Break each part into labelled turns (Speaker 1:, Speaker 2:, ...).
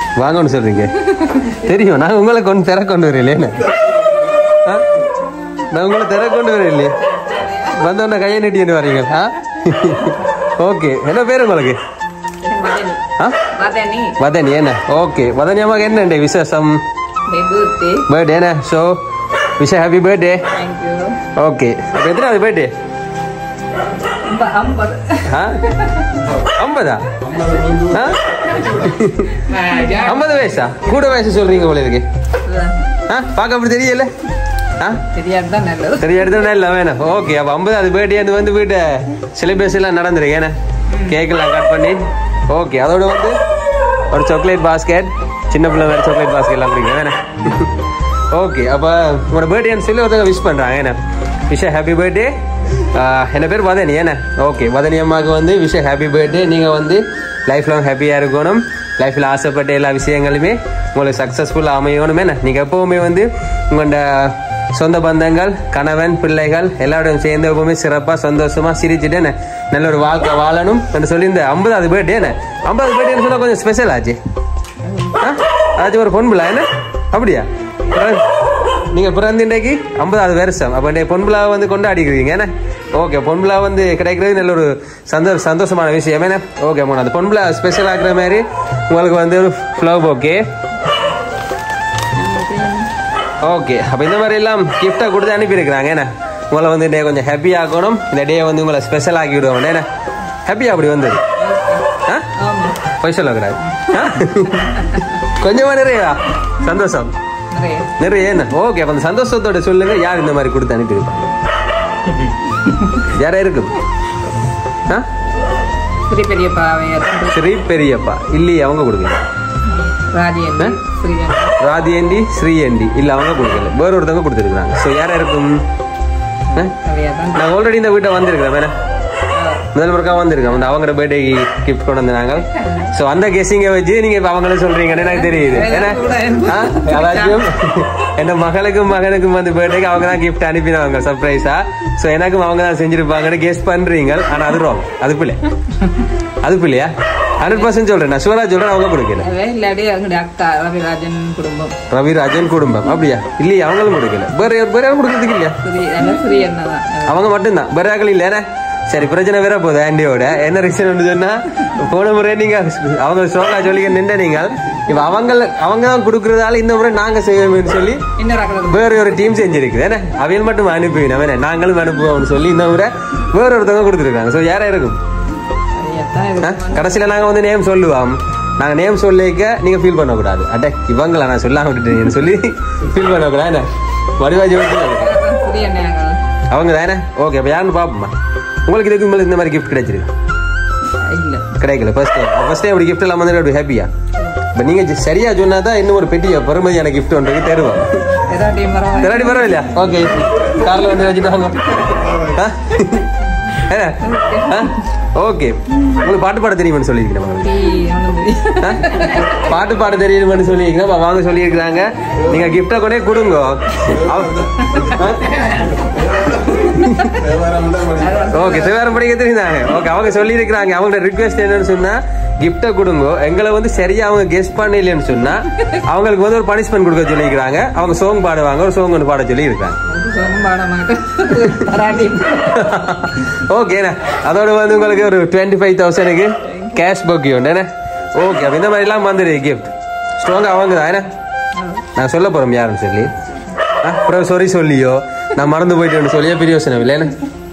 Speaker 1: வாங்கன்னு சொல்றீங்க தெரியும் நான் உங்களை கொண்டு திற கொண்டு வரலையே நான் உங்களை திற கொண்டு வரலையே வந்தோடனே கையை நீட்டின்னு வரீங்க ஆ ஓகே என்ன பேர் உங்களுக்கு
Speaker 2: மதனி
Speaker 1: ஆ
Speaker 2: மதனி
Speaker 1: வதனி என்ன ஓகே வதனி அம்மாக்கு என்னண்டே விசேஷம்
Speaker 2: பர்த்டே
Speaker 1: பர்த்டே என்ன so wish happy birthday
Speaker 2: thank you
Speaker 1: okay அப்போ எத்தனாவது பர்த்டே
Speaker 2: ஐம்பது
Speaker 1: ஆ ஐம்பதா ஆ ஐம்பது வயசா கூட வயசு சொல்றீங்க போல இருக்கு ஆ பார்க்க அப்படி தெரியல ஆ
Speaker 2: தெரியாது தான் நல்லது
Speaker 1: சரி எடுத்து இல்லை வேணும் ஓகே அப்போ ஐம்பது அது பர்த்டே வந்து வீட்டை செலிப்ரேஷன் எல்லாம் நடந்துருக்கு ஏன்னா கேக்கெல்லாம் கட் பண்ணி ஓகே அதோட வந்து ஒரு சாக்லேட் பாஸ்கெட் சின்ன பிள்ளை வேறு சாக்லேட் பாஸ்கெட் எல்லாம் பிடிக்கும் வேணா ஓகே அப்போ உங்களோட பர்த்டேன்னு சொல்லி ஒருத்தவங்க விஷ் பண்ணுறாங்க ஏன்னா விஷ ஹாப்பி பர்த்டே என்ன பேர் வதனி ஏன்னா ஓகே வதனி அம்மாவுக்கு வந்து விஷ ஹாப்பி பர்த்டே நீங்கள் வந்து லைஃப் லாங் ஹாப்பியாக இருக்கணும் லைஃப்பில் ஆசைப்பட்ட எல்லா விஷயங்களுமே உங்களுக்கு சக்ஸஸ்ஃபுல்லாக அமையணும் என்ன நீங்கள் எப்போவுமே வந்து உங்களோட சொந்த பந்தங்கள் கணவன் பிள்ளைகள் எல்லாரோடையும் சேர்ந்து எப்பவுமே சிறப்பாக சந்தோஷமா சிரிச்சுட்டு என்ன நல்ல ஒரு வாழ்க்கை வாழணும் என்று சொல்லி இந்த ஐம்பதாவது பர்த்டே என்ன ஐம்பது பர்த்டேன்னு சொன்னா கொஞ்சம் ஸ்பெஷல் ஆச்சு ஆ? ஆச்சு ஒரு பொன் பிள்ளை என்ன அப்படியா பிறந்த- நீங்க பிறந்த இன்றைக்கு ஐம்பதாவது வருஷம் அப்போ இன்றைக்கு பொன் விழாவை வந்து கொண்டாடிக்கிறீங்க என்ன ஓகே பொன் விழா வந்து கிடைக்கிறது நல்ல ஒரு சந்தோ சந்தோஷமான விஷயம் என்ன ஓகே அம்மா அந்த பொன் விழா ஸ்பெஷல் ஆக்குற மாதிரி உங்களுக்கு வந்து ஒரு ஃப்ளவ் ஓகே ஓகே அப்போ இந்த மாதிரி எல்லாம் கிஃப்டை கொடுத்து அனுப்பியிருக்கிறாங்க என்ன உங்களை வந்து டே கொஞ்சம் ஹாப்பி ஆக்கணும் இந்த டே வந்து உங்களை ஸ்பெஷல் ஆக்கி விடுவோம் என்ன ஹாப்பியா அப்படி வந்தது ஆ
Speaker 2: ஆமா
Speaker 1: பொய் சொல்லக்கூடாது ஆ? கொஞ்சமா நிறையா சந்தோஷம்
Speaker 2: நிறைய
Speaker 1: நிறைய என்ன ஓகே அப்போ அந்த சந்தோஷத்தோட சொல்லுங்க யார் இந்த மாதிரி கொடுத்து அனுப்பியிருப்பாங்க யாரா இருக்கும் ஆ
Speaker 2: பெரிய பெரிய பாவையர்
Speaker 1: ஸ்ரீ பெரியப்பா இல்லையே அவங்க கொடுக்கல
Speaker 2: ராஜேந்திரன் ஸ்ரீரன்
Speaker 1: ராதியண்டி ஸ்ரீயண்டி இல்லை அவங்க கொடுக்கல வேற ஒருத்தவங்க கொடுத்துருக்குறாங்க ஸோ யாரா இருக்கும் ஆ?
Speaker 2: நிறையா தான்
Speaker 1: நான் ஆல்ரெடி இந்த வீட்டை வந்திருக்கிறேன் வேணா முதல் முறைக்கா வந்திருக்கேன் வந்து அவங்களோட பர்த்டே கிஃப்ட் கொண்டு வந்தாங்க ஸோ அந்த கெஸிங்க வச்சு நீங்க இப்ப அவங்கள சொல்றீங்கன்னு எனக்கு தெரியுது ஏன்னா ஆ, அதாச்சும் என் மகளுக்கும் மகனுக்கும் வந்து பர்த்டேக்கு அவங்க தான் கிஃப்ட் அனுப்பினாங்க சர்ப்ரைஸா ஸோ எனக்கும் அவங்க தான் செஞ்சிருப்பாங்கன்னு கெஸ் பண்றீங்க ஆனா அது ராங் அது பிள்ளை அது பிள்ளையா ஹண்ட்ரட் பர்சன்ட் சொல்றேன் நான் ஷுவரா சொல்றேன் அவங்க கொடுக்கல
Speaker 2: அதே இல்லாட்டி அவங்களுடைய அக்கா ரவிராஜன் குடும்பம்
Speaker 1: ரவிராஜன் குடும்பம் அப்படியா இல்லையா அவங்களும் கொடுக்கல வேற யார்- வேற யாரும் கொடுக்கறதுக்கு இல்லையா
Speaker 2: ஸ்ரீ நல்ல ஸ்ரீ என்ன தான்
Speaker 1: அவங்க மட்டும்தான் வேற ஆக்கள் இல்லையா சரி பிரச்சனை வேற போகுது ஆண்டியோட என்ன ரீசன் சொன்னா போன முறை நீங்க அவங்க ஸ்ட்ராங்கா சொல்லி நின்ற நீங்கள் இப்ப அவங்க அவங்க தான் கொடுக்கறதால இந்த முறை நாங்க செய்வோம்னு சொல்லி
Speaker 2: இன்னொரு அக்கா
Speaker 1: வேற ஒரு டீம் செஞ்சிருக்கு ஏன்னா அவையில் மட்டும் அனுப்புவினா வேணா நாங்களும் அனுப்புவோம்னு சொல்லி இந்த முறை வேற ஒருத்தவங்க கொடுத்துருக்காங்க ஸோ யாரா இருக்கும்
Speaker 2: அதையத்தான்
Speaker 1: ஆ?
Speaker 2: இது
Speaker 1: கடைசியில நாங்க வந்து நேம் சொல்லுவோம் நாங்க நேம் சொல்லிக்க நீங்க ஃபீல் பண்ணக்கூடாது அட இவங்கள நான் சொல்லாம விட்டுட்டேன்னு சொல்லி ஃபீல் பண்ணக்கூடாது என்ன வடிவாஜி
Speaker 2: ஸ்ரீ என்ன
Speaker 1: அவங்க தானே ஓகே அப்போ யாருன்னு பார்ப்போம்மா உங்களுக்கு இதுக்கு மேலே இந்த மாதிரி கிஃப்ட் கிடைச்சிருக்கு
Speaker 2: இல்ல
Speaker 1: கிடைக்கல ஃபர்ஸ்ட் டைம் ஃபர்ஸ்ட் டைம் அப்படி கிஃப்ட் எல்லாம் வந்து அப்படி ஹாப்பியா இப்போ நீங்கள் சரியா சொன்னா தான் இன்னும் ஒரு பெட்டிய பெருமதியான கிஃப்ட் ஒன்றைக்கு தருவோம்
Speaker 2: ஏதாட்டி மரம்
Speaker 1: தெராடி பரவாயில்லையா ஓகே காரில் வந்து வச்சுட்டு வாங்க ஆ? என்ன? ஆ? ஓகே உங்களுக்கு பாட்டு பாட தெரியுமான்னு சொல்லியிருக்கிறேன் உங்களுக்கு
Speaker 2: ஒன்றும் தெரியும்
Speaker 1: ஆ? பாட்டு பாட தெரியுமான்னு சொல்லியிருக்கிறேன் அப்ப வாங்க சொல்லியிருக்கிறாங்க நீங்க கிஃப்டை கொண்டே கொடுங்க அவ- ஆ? ஓகே சிவாரம் படிக்க தெரியுதாங்க ஓகே அவங்க சொல்லியிருக்கிறாங்க அவங்களோட ரிக்வெஸ்ட் என்னன்னு சொன்னா கிஃப்டை கொடுங்க எங்களை வந்து சரியா அவங்க கெஸ்ட் பண்ணலைன்னு சொன்னா அவங்களுக்கு வந்து ஒரு பனிஷ்மெண்ட் கொடுக்க சொல்லியிருக்கிறாங்க அவங்க சோங் பாடுவாங்க ஒரு சோங் ஒன்று பாட சொல்லி இருக்காங்க
Speaker 2: ஒரு சொன்னும் பாட மாட்டேன் தராட்டி
Speaker 1: ஓகேண்ணா அதோட வந்து உங்களுக்கு ஒரு டுவெண்ட்டி ஃபைவ் தௌசண்ட்க்கு கேஷ் பக்கி உண்டு ஓகே அப்போ இந்த மாதிரிலாம் வந்துரு கிஃப்ட் ஸ்ட்ராங்காக அவங்க தான் என்ன நான் சொல்ல போகிறோம் யாருன்னு சொல்லி ஆ அப்புறம் சாரி சொல்லியோ நான் மறந்து போயிட்டேன்னு சொல்லியோ பிரியோசனம் இல்லை என்ன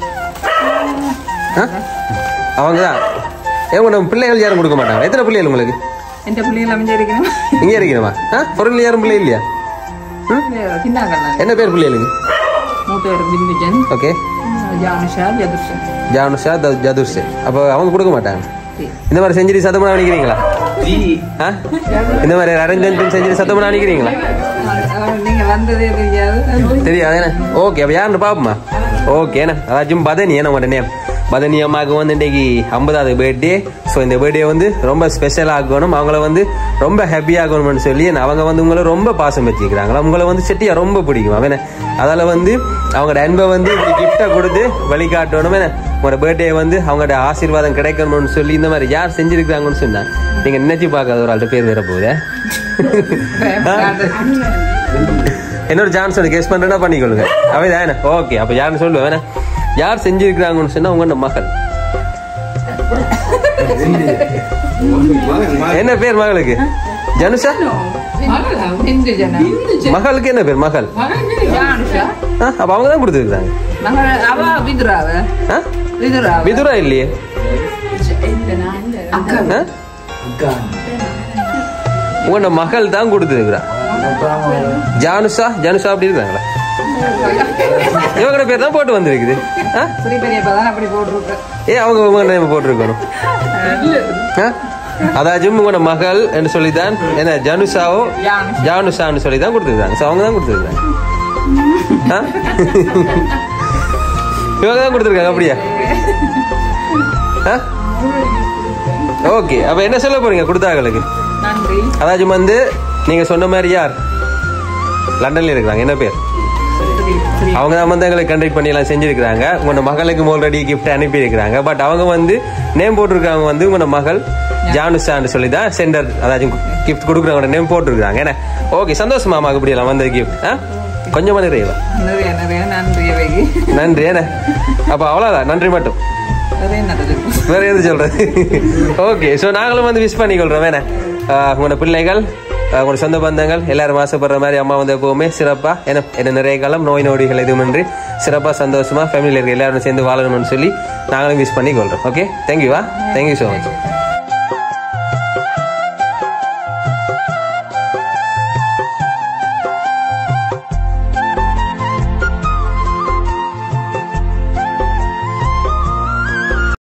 Speaker 1: ஆ அவங்க தான் ஏன் நம்ம பிள்ளைகள் யாரும் கொடுக்க மாட்டாங்க எத்தனை பிள்ளைகள் உங்களுக்கு
Speaker 2: எந்த பிள்ளைகள் அமைஞ்சிருக்கணும்
Speaker 1: இங்கே இருக்கணுமா ஆ பொருள் யாரும் பிள்ளை இல்லையா ம்
Speaker 2: சின்னாங்கண்ணா
Speaker 1: என்ன பேர் பிள்ளைகளுக்கு
Speaker 2: மூத்தவர் பிந்துஜன்
Speaker 1: ஓகே
Speaker 2: ஜானுஷா ஜதுர்ஷன்
Speaker 1: ஜானுஷா த- ஜதுர்ஷே அப்போ அவங்க கொடுக்க மாட்டாங்க இந்த மாதிரி செஞ்சுரி சத்தமாக நினைக்கிறீங்களா ஆ? இந்த மாதிரி அரேஞ்ச்மெண்ட் செஞ்சு சத்தமாக நினைக்கிறீங்களா
Speaker 2: நீங்க வந்ததே தெரியாது
Speaker 1: தெரியாது என்ன ஓகே அப்போ யாருன்னு பார்ப்போமா ஓகே என்ன அதாச்சும் பதனி என்ன உங்களோட நேம் பதனி அம்மாவுக்கு வந்து இன்றைக்கு ஐம்பதாவது பர்த்டே ஸோ இந்த பர்த்டே வந்து ரொம்ப ஸ்பெஷல் ஆகணும் அவங்கள வந்து ரொம்ப ஹாப்பி ஆகணும்னு சொல்லி அவங்க வந்து உங்களை ரொம்ப பாசம் வச்சுக்கிறாங்களா உங்களை வந்து செட்டியா ரொம்ப பிடிக்கும் அவன அதால வந்து அவங்களோட அன்பை வந்து இப்படி கிஃப்டை கொடுத்து வழிகாட்டணும் என்ன உங்களோட பர்த்டே வந்து அவங்களோட ஆசீர்வாதம் கிடைக்கணும்னு சொல்லி இந்த மாதிரி யார் செஞ்சிருக்காங்கன்னு சொன்னா நீங்க நினைச்சு பார்க்காத ஒரு ஆள்கிட்ட பேர் வேற போகுதே என்னோட சான்ஸ் ஒன்று கெஸ் பண்ணுறேன்னா பண்ணிக்கொள்ளுங்க அவை தானே ஓகே அப்போ யாருன்னு சொல்லுவேன் வேணா யார் செஞ்சிருக்கிறாங்கன்னு சொன்னா உங்க மகள் என்ன பேர் மகளுக்கு ஜனுஷா
Speaker 2: பிந்து ஜனம்
Speaker 1: மகளுக்கு என்ன பேர் மகள்
Speaker 2: ஜானுஷா
Speaker 1: ஆ, அப்ப அவங்க தான் கொடுத்துருக்காங்க
Speaker 2: மகள் அவ விதுராவ
Speaker 1: ஆ
Speaker 2: விதுராவ
Speaker 1: விதுரா இல்லையே
Speaker 2: அக்கா
Speaker 1: ஆ? உங்களோட மகள் தான் கொடுத்துருக்குறா ஜானுஷா ஜனுஷா அப்படி இருக்காங்களா இவங்களோட பேர் தான் போட்டு வந்திருக்குது ஆ
Speaker 2: சரி பெரியப்பா தான் அப்படி போட்டிருக்கேன்
Speaker 1: ஏ அவங்க உங்க நேம் போட்டிருக்கணும் ஆ? அதாச்சும் உங்களோட மகள் என்று சொல்லித்தான் என்ன ஜனுஷாவோ
Speaker 2: ஜானுஷா.
Speaker 1: ஜானுஷான்னு சொல்லி தான் கொடுத்துருக்காங்க ஸோ அவங்க தான் கொடுத்துருக்காங்க ஆ? இவங்க தான் கொடுத்துருக்காங்க அப்படியா ஓகே அப்ப என்ன சொல்ல போறீங்க கொடுத்தாங்களுக்கு
Speaker 2: நன்றி
Speaker 1: அதாச்சும் வந்து நீங்க சொன்ன மாதிரி யார் லண்டன்ல இருக்கிறாங்க என்ன பேர்
Speaker 2: சரி சரி
Speaker 1: அவங்க தான் வந்து எங்களுக்கு கண்டக்ட் பண்ணி எல்லாம் செஞ்சிருக்கிறாங்க உங்களோட மகளுக்கு ஆல்ரெடி கிஃப்ட் அனுப்பி இருக்கிறாங்க பட் அவங்க வந்து நேம் போட்டிருக்காங்க வந்து உங்களோட மகள் ஜானுஷான்னு சொல்லி தான் சென்டர் அதாச்சும் கிஃப்ட் கொடுக்குறவங்க நேம் போட்டிருக்காங்க என்ன ஓகே சந்தோஷமா அம்மாக்கு இப்படி எல்லாம் வந்த கிஃப்ட் ஆ கொஞ்சமா நிறையவா
Speaker 2: நிறைய நிறைய நன்றி அவைக்கு
Speaker 1: நன்றி என்ன அப்ப அவ்வளவுதான் நன்றி மட்டும்
Speaker 2: நிறைய நடக்கும்
Speaker 1: வேற எது சொல்றது ஓகே ஸோ நாங்களும் வந்து விஷ் பண்ணிக்கொள்றோம் வேணே உங்களோட பிள்ளைகள் ஆஹ் உங்களோட சொந்த பந்தங்கள் எல்லாரும் ஆசைப்படுற மாதிரி அம்மா வந்து எப்பவுமே சிறப்பா என்ன என்ன நிறைய காலம் நோய் நொடிகள் எதுவுமின்றி சிறப்பா சந்தோஷமா ஃபேமிலியில் இருக்க எல்லாரும் சேர்ந்து வாழணும்னு சொல்லி நாங்களும் விஷ் பண்ணிக்கொள்றோம் ஓகே தேங்க்யூவா தேங்க்யூ ஸோ மச்